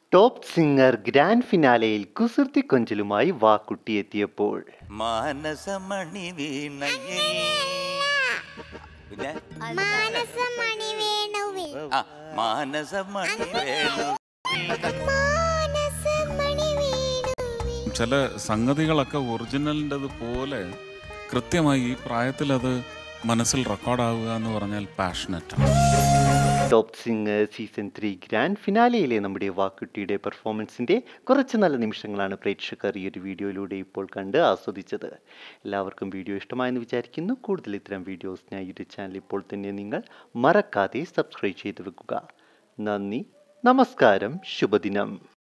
top singer grand ഫിനാലയിൽ കുസൃതി കൊഞ്ചലുമായി വാക്കുട്ടി എത്തിയപ്പോൾ മാനസമണി വീണയിൽ പിന്നെ മാനസമണി വേണുവിൽ ആ മാനസമണി വേണു മാനസമണി വേണുവിൽ ചില സംഗതികളൊക്കെ ഒറിജിനലിൻ്റെത് പോലെ കൃത്യമായി ഈ പ്രായത്തിൽ അത് മനസ്സിൽ റെക്കോർഡാവുക എന്ന് പറഞ്ഞാൽ പാഷനറ്റാണ് top singer season three grand ഫിനാലയിലെ നമ്മുടെ വാക്കുട്ടിയുടെ പെർഫോമൻസിൻ്റെ കുറച്ച് നല്ല നിമിഷങ്ങളാണ് പ്രേക്ഷകർ ഈ ഒരു വീഡിയോയിലൂടെ ഇപ്പോൾ കണ്ട് ആസ്വദിച്ചത് എല്ലാവർക്കും വീഡിയോ ഇഷ്ടമായെന്ന് വിചാരിക്കുന്നു കൂടുതൽ ഇത്തരം വീഡിയോസിനായി ഒരു ചാനൽ ഇപ്പോൾ തന്നെ നിങ്ങൾ മറക്കാതെ സബ്സ്ക്രൈബ് ചെയ്ത് വെക്കുക നന്ദി നമസ്കാരം ശുഭദിനം